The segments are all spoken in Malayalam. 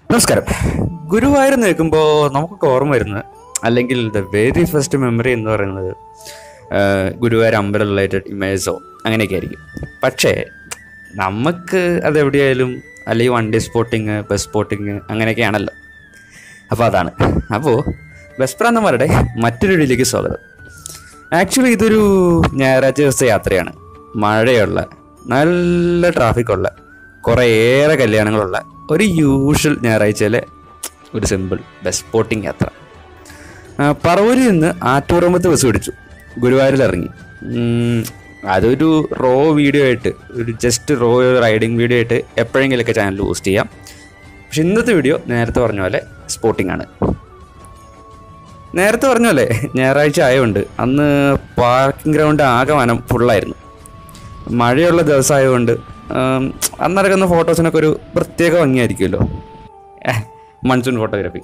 നമസ്കാരം ഗുരുവായൂർ നിൽക്കുമ്പോൾ നമുക്കൊക്കെ ഓർമ്മ വരുന്നത് അല്ലെങ്കിൽ ദ വെരി ഫസ്റ്റ് മെമ്മറി എന്ന് പറയുന്നത് ആ, ഗുരുവായൂർ അമ്പലം റിലേറ്റഡ് ഇമേജോ അങ്ങനെയൊക്കെ ആയിരിക്കും പക്ഷേ നമുക്ക് അതെവിടെയായാലും അല്ലെങ്കിൽ വണ്ടി സ്പോട്ടിങ് ബസ് സ്പോട്ടിങ് അങ്ങനെയൊക്കെയാണല്ലോ അപ്പോൾ അതാണ് അപ്പോൾ ബസ് പ്രാന്തന്മാരുടെ മറ്റൊരു വീഡിയോയിലേക്ക് സ്വാഗതം ആക്ച്വലി ഇതൊരു ഞായറാഴ്ച ദിവസത്തെ യാത്രയാണ് മഴയുള്ള നല്ല ട്രാഫിക്കുള്ള കുറേയേറെ കല്യാണങ്ങളുള്ള ഒരു യൂഷ്വൽ ഞായറാഴ്ചയിലെ ഒരു സിമ്പിൾ ബസ് സ്പോട്ടിംഗ് യാത്ര ആ, പറവൂരിൽ നിന്ന് ആറ്റൂറമ്പത്ത് ബസ് പിടിച്ചു ഗുരുവായൂരിൽ ഇറങ്ങി ഉം, അതൊരു റോ വീഡിയോ ആയിട്ട് ഒരു ജസ്റ്റ് റോ റൈഡിങ് വീഡിയോ ആയിട്ട് എപ്പോഴെങ്കിലുമൊക്കെ ചാനൽ പോസ്റ്റ് ചെയ്യാം പക്ഷെ ഇന്നത്തെ വീഡിയോ നേരത്തെ പറഞ്ഞ പോലെ സ്പോട്ടിംഗ് ആണ് നേരത്തെ പറഞ്ഞ പോലെ ഞായറാഴ്ച ആയതുകൊണ്ട് അന്ന് പാർക്കിംഗ് ഗ്രൗണ്ട് ആകെ വനം ഫുള്ളായിരുന്നു മഴയുള്ള ദിവസമായതുകൊണ്ട് ആം, അന്നിറങ്ങുന്ന ഫോട്ടോസിനൊക്കെ ഒരു പ്രത്യേക ഭംഗിയായിരിക്കുമല്ലോ മൺസൂൺ ഫോട്ടോഗ്രാഫി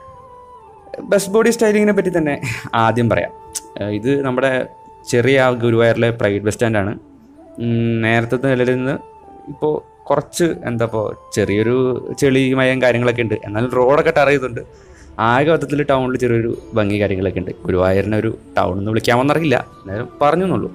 ബസ് ബോഡി സ്റ്റൈലിങ്ങിനെ പറ്റി തന്നെ ആദ്യം പറയാം ഏഹ് ഇത് നമ്മുടെ ചെറിയ ആ ഗുരുവായൂരിലെ പ്രൈവറ്റ് ബസ് സ്റ്റാൻഡാണ് ഉം, നേരത്തെ നിലയിൽ നിന്ന് ഇപ്പോൾ കുറച്ച് എന്താ ഇപ്പോൾ ചെറിയൊരു ചെളിമയം കാര്യങ്ങളൊക്കെ ഉണ്ട് എന്നാലും റോഡൊക്കെ ടാർ ചെയ്തിട്ടുണ്ട് ആകെ മൊത്തത്തിൽ ടൗണിൽ ചെറിയൊരു ഭംഗി കാര്യങ്ങളൊക്കെ ഉണ്ട് ഗുരുവായൂരിനെ ഒരു ടൗൺ എന്ന് വിളിക്കാമെന്നറിയില്ല എന്നാലും പറഞ്ഞു എന്നുള്ളൂ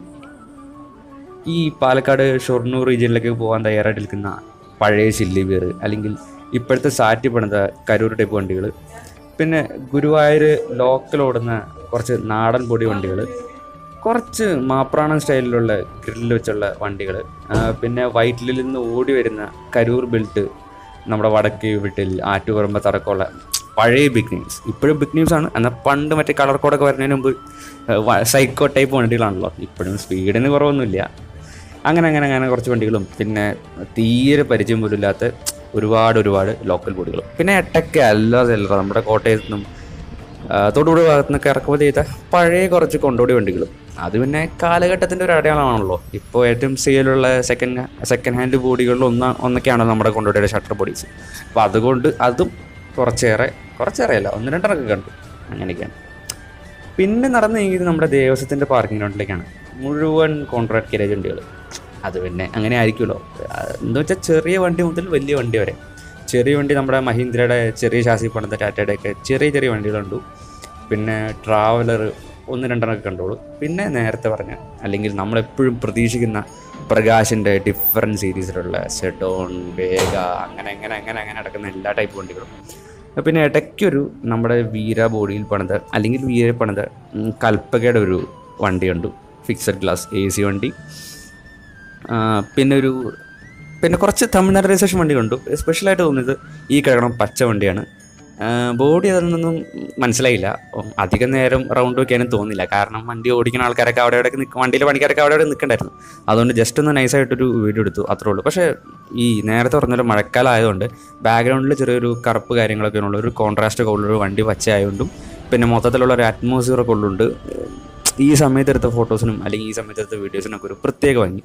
ഈ പാലക്കാട് ഷൊർണൂർ റീജിയനിലേക്ക് പോകാൻ തയ്യാറായിട്ട് നിൽക്കുന്ന പഴയ ചില്ലി ബീർ അല്ലെങ്കിൽ ഇപ്പോഴത്തെ സാറ്റ് പണിത കരൂർ ടൈപ്പ് വണ്ടികൾ പിന്നെ ഗുരുവായൂർ ലോക്കൽ ഓടുന്ന കുറച്ച് നാടൻ പൊടി വണ്ടികൾ കുറച്ച് മാപ്രാണൻ സ്റ്റൈലിലുള്ള ഗ്രില്ല് വെച്ചുള്ള വണ്ടികൾ പിന്നെ വൈറ്റിലിൽ നിന്ന് ഓടി വരുന്ന കരൂർ ബെൽറ്റ് നമ്മുടെ വടക്കേ വീട്ടിൽ ആറ്റുപറമ്പ് തറക്കമുള്ള പഴയ ബിഗ് ന്യൂസ് ഇപ്പോഴും ബിഗ് ന്യൂസ് ആണ് എന്നാൽ പണ്ട് മറ്റേ കളർ കോഡൊക്കെ വരുന്നതിന് മുമ്പ് സൈക്കോ ടൈപ്പ് വണ്ടികളാണല്ലോ ഇപ്പോഴും സ്പീഡിന് കുറവൊന്നുമില്ല അങ്ങനെ അങ്ങനെ അങ്ങനെ കുറച്ച് വണ്ടികളും പിന്നെ തീരെ പരിചയം പോലും ഇല്ലാത്ത ഒരുപാട് ഒരുപാട് ലോക്കൽ ബോഡികളും പിന്നെ എട്ടൊക്കെ അല്ല ചില്ലറ നമ്മുടെ കോട്ടയത്തു നിന്നും ആ, തൊടുപുഴ ഭാഗത്തു നിന്നൊക്കെ ഇറക്കുമതി ചെയ്ത പഴയ കുറച്ച് കൊണ്ടോടി വണ്ടികളും അത് പിന്നെ കാലഘട്ടത്തിൻ്റെ ഒരു അടയാളമാണല്ലോ ഇപ്പോൾ ഏറ്റവും സെയിലുള്ള സെക്കൻഡ് സെക്കൻഡ് ഹാൻഡ് ബോഡികളിൽ ഒന്ന് ഒന്നൊക്കെയാണല്ലോ നമ്മുടെ കൊണ്ടോടിയുടെ ഷട്ടർ ബോഡീസ് അപ്പോൾ അതുകൊണ്ട് അതും കുറച്ചേറെ കുറച്ചേറെ അല്ല ഒന്ന് രണ്ടെണ്ണമൊക്കെ കണ്ടു അങ്ങനെയൊക്കെയാണ് പിന്നെ നടന്നു നീങ്ങിയത് നമ്മുടെ ദേവസ്വത്തിൻ്റെ പാർക്കിംഗ് ഗ്രൗണ്ടിലേക്കാണ് മുഴുവൻ കോൺട്രാക്ട് ഗാരേജ് വണ്ടികൾ അത് പിന്നെ അങ്ങനെ ആയിരിക്കുമല്ലോ എന്താ വെച്ചാൽ ചെറിയ വണ്ടി മുതൽ വലിയ വണ്ടി വരെ ചെറിയ വണ്ടി നമ്മുടെ മഹീന്ദ്രയുടെ ചെറിയ ശാസി പണിത ടാറ്റയുടെ ഒക്കെ ചെറിയ ചെറിയ വണ്ടികളുണ്ട് പിന്നെ ട്രാവലർ ഒന്ന് രണ്ടെണ്ണമൊക്കെ കണ്ടോളൂ പിന്നെ നേരത്തെ പറഞ്ഞ അല്ലെങ്കിൽ നമ്മളെപ്പോഴും പ്രതീക്ഷിക്കുന്ന പ്രകാശിൻ്റെ ഡിഫറെൻറ്റ് സീരീസിലുള്ള സെഡോൺ വേഗ അങ്ങനെ അങ്ങനെ അങ്ങനെ അങ്ങനെ നടക്കുന്ന എല്ലാ ടൈപ്പ് വണ്ടികളും പിന്നെ ഇടയ്ക്കൊരു നമ്മുടെ വീര ബോഡിയിൽ പണിത് അല്ലെങ്കിൽ വീര പണിത് ഉം, കൽപ്പകയുടെ ഒരു വണ്ടിയുണ്ട് ഫിക്സഡ് ഗ്ലാസ് എ സി വണ്ടി ആ, പിന്നെ ഒരു പിന്നെ കുറച്ച് തമിഴ്നാട് രജിസ്ട്രേഷൻ വണ്ടി കണ്ടു സ്പെഷ്യലായിട്ട് തോന്നിയത് ഈ കിഴക്കണം പച്ച വണ്ടിയാണ് ബോഡി അതൊന്നും മനസ്സിലായില്ല ഉം, അധികം നേരം റൗണ്ട് വെക്കാനും തോന്നില്ല കാരണം വണ്ടി ഓടിക്കുന്ന ആൾക്കാരൊക്കെ അവിടെ അവിടെ നിൽക്കും വണ്ടിയിലെ പണിക്കാരൊക്കെ അവിടെ അവിടെ നിൽക്കണ്ടായിരുന്നു അതുകൊണ്ട് ജസ്റ്റ് ഒന്ന് നൈസായിട്ടൊരു വീഡിയോ എടുത്തു അത്രേ ഉള്ളൂ പക്ഷേ ഈ നേരത്തെ പറഞ്ഞ മഴക്കാലം ആയതുകൊണ്ട് ബാക്ക്ഗ്രൗണ്ടിൽ ചെറിയൊരു കറുപ്പ് കാര്യങ്ങളൊക്കെ ഉള്ള ഒരു കോൺട്രാസ്റ്റ് ഒക്കെ ഉള്ളൊരു വണ്ടി പച്ച ആയതുകൊണ്ടും പിന്നെ മൊത്തത്തിലുള്ള ഒരു അറ്റ്മോസ്ഫിയർ ഒക്കെ ഉള്ളുണ്ട് ഈ സമയത്ത് എടുത്ത ഫോട്ടോസിനും അല്ലെങ്കിൽ ഈ സമയത്ത് എടുത്ത വീഡിയോസിനൊക്കെ ഒരു പ്രത്യേക ഭംഗി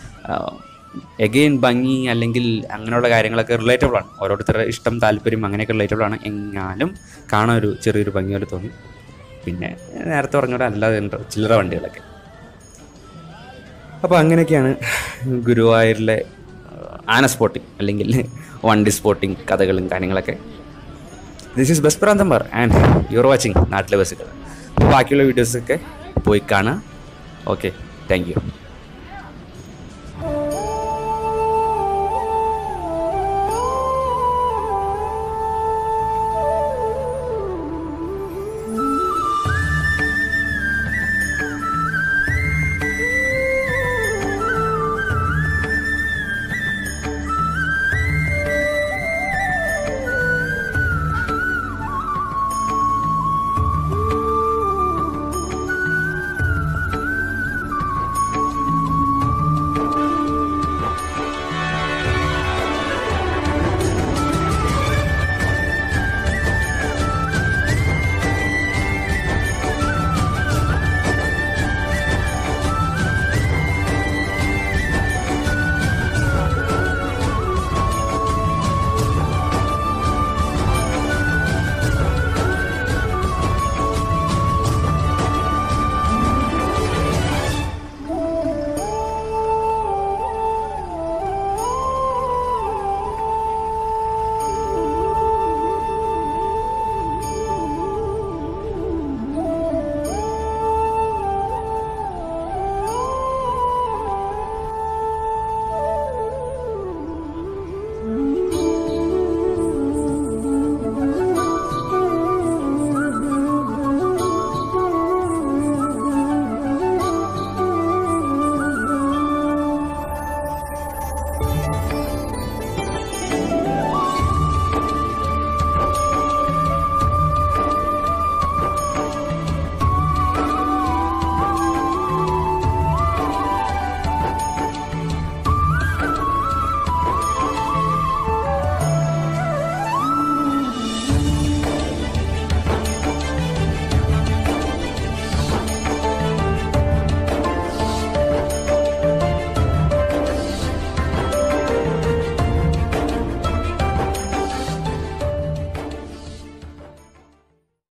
എഗെയിൻ ഭംഗി അല്ലെങ്കിൽ അങ്ങനെയുള്ള കാര്യങ്ങളൊക്കെ റിലേറ്റബിൾ ആണ് ഓരോരുത്തരുടെ ഇഷ്ടം താല്പര്യം അങ്ങനെയൊക്കെ റിലേറ്റബിൾ ആണ് എങ്ങാനും കാണാൻ ഒരു ചെറിയൊരു ഭംഗി പോലെ തോന്നി പിന്നെ നേരത്തെ പറഞ്ഞ പോലെ അല്ലാതെ ഉണ്ട് ചില്ലറ വണ്ടികളൊക്കെ അപ്പോൾ അങ്ങനെയൊക്കെയാണ് ഗുരുവായൂരിലെ ആ, ആന സ്പോട്ടിങ് അല്ലെങ്കിൽ വണ്ടി സ്പോട്ടിങ് കഥകളും കാര്യങ്ങളൊക്കെ ദിസ് ഈസ് ബെസ്റ്റ് പ്രാന്തംബർ ആൻഡ് യുവർ വാച്ചിങ് നാട്ടിലെ ബസ്സുകൾ അപ്പോൾ ബാക്കിയുള്ള വീഡിയോസൊക്കെ പോയി കാണുക ഓക്കെ താങ്ക് യു